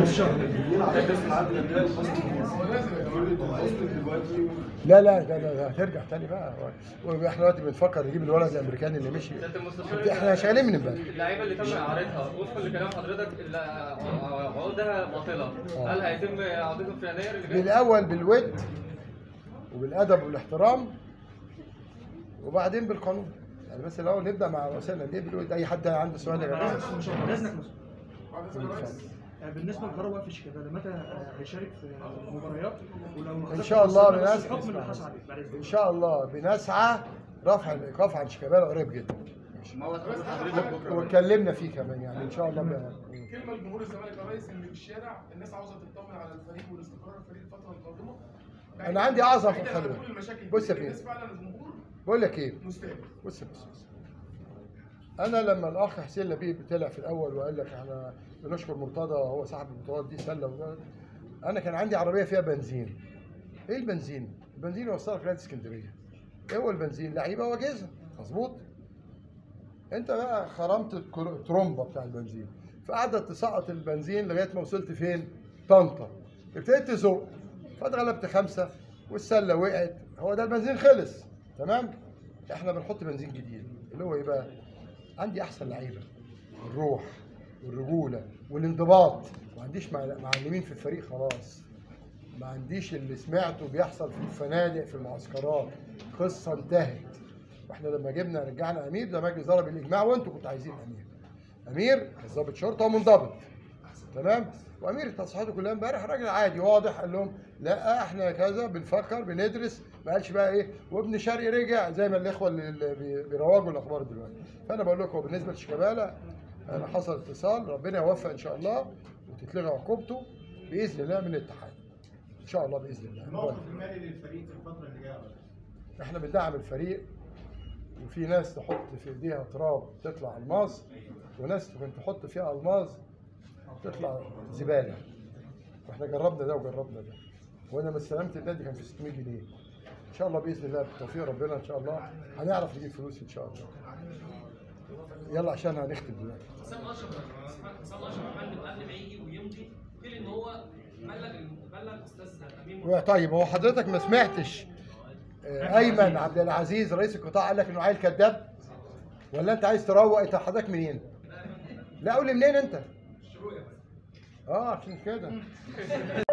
الشهر لا لا لا لا, لا هترجع تاني بقى واحنا دلوقتي بنفكر نجيب الولد الامريكاني اللي مشي سياده المستشار احنا شغالين من امبارح اللعيبه اللي تم اعارتها وفقا لكلام حضرتك اللي عقودها باطله هل هيتم عودتهم في يناير اللي جاي؟ بالاول بالود وبالادب والاحترام وبعدين بالقانون يعني بس الاول نبدا مع رؤساء الانديه بالود اي حد عنده سؤال يا جماعه باذنك بالنسبه لقرار وقف شيكابالا متى آه، هيشارك في المباريات ولو ان شاء الله بنفس بنسعى الحكم اللي حصل عليه بعد ان اذنك شاء الله بنسعى رفع الايقاف عن شيكابالا قريب جدا موعد حضرتك بكره واتكلمنا فيه كمان يعني ان شاء الله بقى. كلمه لجمهور الزمالك يا ريس اللي في الشارع الناس عاوزه تطمن على الفريق والاستقرار الفريق الفتره القادمه انا عندي اعظم بعيداً خلي عن بالك. كل المشاكل بص يا دي، فندم. الناس فعلا الجمهور بقول لك ايه مستهدف بص بص بص انا لما الاخ حسين لبيب طلع في الاول وقال لك احنا بنشكر مرتضى هو صاحب البطولات دي سله وده انا كان عندي عربيه فيها بنزين ايه البنزين؟ البنزين يوصلك لغايه اسكندريه ايه هو البنزين؟ لعيبه واجهزه مظبوط انت بقى خرمت الكر- الترومبه بتاع البنزين فقعدت تسقط البنزين لغايه ما وصلت فين؟ طنطا ابتديت تزق فاتغلبت خمسه والسله وقعت هو ده البنزين خلص تمام؟ احنا بنحط بنزين جديد اللي هو ايه بقى؟ عندي احسن لعيبه الروح والرجوله والانضباط ما عنديش مع- معلمين في الفريق خلاص ما عنديش اللي سمعته بيحصل في الفنادق في المعسكرات قصه انتهت واحنا لما جبنا رجعنا امير ده مجلس ضرب الاجماع وانتوا كنتوا عايزين امير امير ضابط شرطه ومنضبط تمام وامير تصحيحاته كلها امبارح راجل عادي واضح قال لهم لا احنا كذا بنفكر بندرس ما قالش بقى ايه وابن شرقي رجع زي ما الاخوه اللي اللي بي- بيروجوا الاخبار دلوقتي فانا بقول لكم بالنسبه لشيكابالا انا حصل اتصال ربنا يوفق ان شاء الله وتتلغى عقوبته باذن الله من الاتحاد ان شاء الله باذن الله الموقف المالي للفريق في الفتره اللي جايه احنا بندعم الفريق وفي ناس تحط في ايديها تراب تطلع الماس وناس ممكن تحط فيها الماس تطلع زباله واحنا جربنا ده وجربنا ده وانا لما استلمت النادي كان في 600 جنيه ان شاء الله باذن الله بتوفيق ربنا ان شاء الله هنعرف نجيب فلوس ان شاء الله يلا عشان هنختم دلوقتي حسام اشرف حسام اشرف فندم قبل ما يجي ويمضي قيل ان هو بلغ بلغ استاذ امين طيب هو حضرتك ما سمعتش آه، ايمن عبد العزيز رئيس القطاع قال لك انه عيل كذاب ولا انت عايز تروق انت حضرتك منين؟ لا قول لي منين انت؟ اه عشان كده